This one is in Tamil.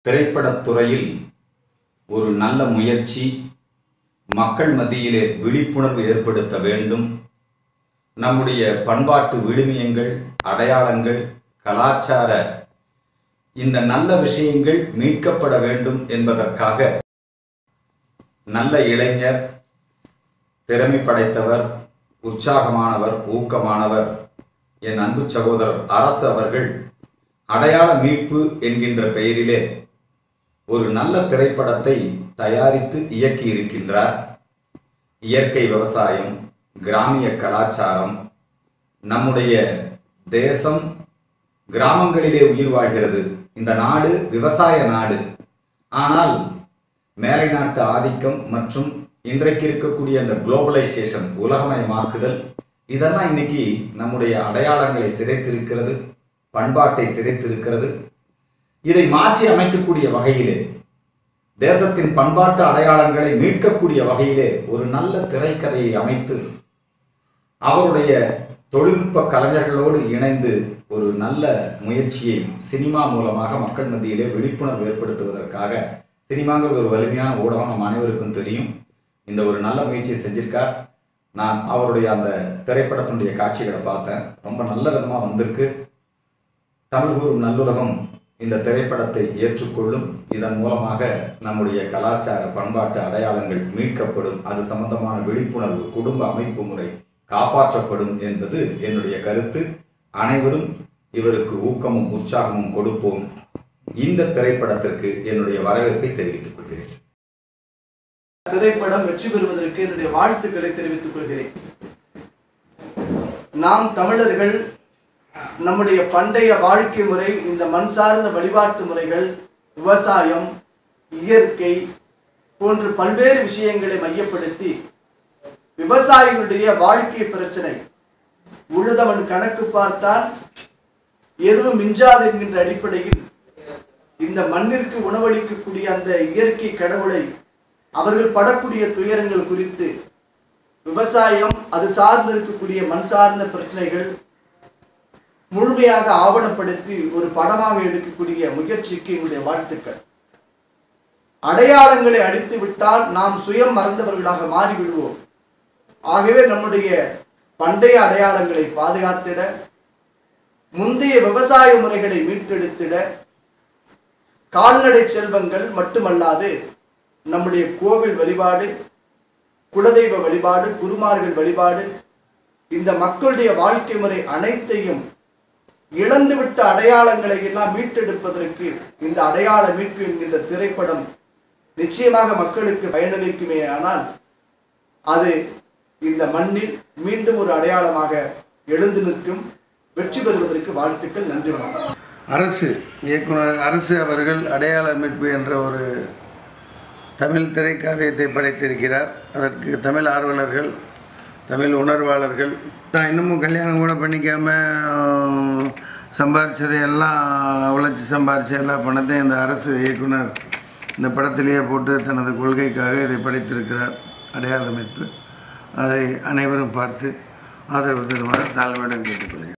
திரைப்படத் துறையில் ஒரு நல்ல முயற்சி மக்கள் மத்தியிலே விழிப்புணர்வு ஏற்படுத்த வேண்டும் நம்முடைய பண்பாட்டு விழுமியங்கள் அடையாளங்கள் கலாச்சார இந்த நல்ல விஷயங்கள் மீட்கப்பட வேண்டும் என்பதற்காக நல்ல இளைஞர் திறமை படைத்தவர் உற்சாகமானவர் ஊக்கமானவர் என் அன்பு சகோதரர் அரசு அவர்கள் அடையாள மீட்பு என்கின்ற பெயரிலே ஒரு நல்ல திரைப்படத்தை தயாரித்து இயக்கி இருக்கின்றார் இயற்கை விவசாயம் கிராமிய கலாச்சாரம் நம்முடைய தேசம் கிராமங்களிலே உயிர் வாழ்கிறது இந்த நாடு விவசாய நாடு ஆனால் மேலை நாட்டு ஆதிக்கம் மற்றும் இன்றைக்கு இருக்கக்கூடிய அந்த குளோபலைசேஷன் உலகமயமாக்குதல் இதெல்லாம் இன்னைக்கு நம்முடைய அடையாளங்களை சிதைத்திருக்கிறது பண்பாட்டை சிதைத்திருக்கிறது இதை மாற்றி அமைக்கக்கூடிய வகையிலே தேசத்தின் பண்பாட்டு அடையாளங்களை மீட்கக்கூடிய வகையிலே ஒரு நல்ல திரைக்கதையை அமைத்து அவருடைய தொழில்நுட்ப கலைஞர்களோடு இணைந்து ஒரு நல்ல முயற்சியை சினிமா மூலமாக மக்கள் மத்தியிலே விழிப்புணர்வு ஏற்படுத்துவதற்காக சினிமாங்கிறது ஒரு வலிமையான ஊடகம் நம்ம அனைவருக்கும் தெரியும் இந்த ஒரு நல்ல முயற்சியை செஞ்சிருக்கார் நான் அவருடைய அந்த திரைப்படத்தினுடைய காட்சிகளை பார்த்தேன் ரொம்ப நல்ல விதமாக வந்திருக்கு தமிழ் கூறும் நல்லுலகம் இந்த திரைப்படத்தை ஏற்றுக்கொள்ளும் இதன் மூலமாக நம்முடைய கலாச்சார பண்பாட்டு அடையாளங்கள் மீட்கப்படும் அது சம்பந்தமான விழிப்புணர்வு குடும்ப அமைப்பு முறை காப்பாற்றப்படும் என்பது என்னுடைய கருத்து அனைவரும் இவருக்கு ஊக்கமும் உற்சாகமும் கொடுப்போம் இந்த திரைப்படத்திற்கு என்னுடைய வரவேற்பை தெரிவித்துக் கொள்கிறேன் திரைப்படம் வெற்றி பெறுவதற்கு என்னுடைய வாழ்த்துக்களை தெரிவித்துக் கொள்கிறேன் நாம் தமிழர்கள் நம்முடைய பண்டைய வாழ்க்கை முறை இந்த மண் சார்ந்த வழிபாட்டு முறைகள் விவசாயம் இயற்கை போன்ற பல்வேறு விஷயங்களை மையப்படுத்தி விவசாயிகளுடைய வாழ்க்கை பிரச்சனை உழுதவன் கணக்கு பார்த்தால் எதுவும் மிஞ்சாது என்கின்ற அடிப்படையில் இந்த மண்ணிற்கு உணவளிக்கக்கூடிய அந்த இயற்கை கடவுளை அவர்கள் படக்கூடிய துயரங்கள் குறித்து விவசாயம் அது சார்ந்து இருக்கக்கூடிய மண் சார்ந்த பிரச்சனைகள் முழுமையாக ஆவணப்படுத்தி ஒரு படமாக எடுக்கக்கூடிய முயற்சிக்கு என்னுடைய வாழ்த்துக்கள் அடையாளங்களை அடித்து விட்டால் நாம் சுயம் மறந்தவர்களாக மாறிவிடுவோம் ஆகவே நம்முடைய பண்டைய அடையாளங்களை பாதுகாத்திட முந்தைய விவசாய முறைகளை மீட்டெடுத்திட கால்நடை செல்வங்கள் மட்டுமல்லாது நம்முடைய கோவில் வழிபாடு குலதெய்வ வழிபாடு குருமார்கள் வழிபாடு இந்த மக்களுடைய வாழ்க்கை முறை அனைத்தையும் இழந்துவிட்ட அடையாளங்களை எல்லாம் மீட்டெடுப்பதற்கு இந்த அடையாள மீட்பு என்கின்ற திரைப்படம் நிச்சயமாக மக்களுக்கு பயனளிக்குமே ஆனால் அது இந்த மண்ணில் மீண்டும் ஒரு அடையாளமாக எழுந்து நிற்கும் வெற்றி பெறுவதற்கு வாழ்த்துக்கள் நன்றி வணக்கம் அரசு இயக்குனர் அரசு அவர்கள் அடையாள மீட்பு என்ற ஒரு தமிழ் திரைக்காவியத்தை படைத்திருக்கிறார் அதற்கு தமிழ் ஆர்வலர்கள் தமிழ் உணர்வாளர்கள் நான் இன்னமும் கல்யாணம் கூட பண்ணிக்காமல் சம்பாரிச்சதை எல்லாம் உழைச்சி சம்பாரித்த எல்லா பணத்தையும் இந்த அரசு இயக்குனர் இந்த படத்திலேயே போட்டு தனது கொள்கைக்காக இதை படைத்திருக்கிறார் அடையாள மீட்பு அதை அனைவரும் பார்த்து ஆதரவு தருமாறு தாழ்மையுடன் கேட்டுக்கொள்கிறேன்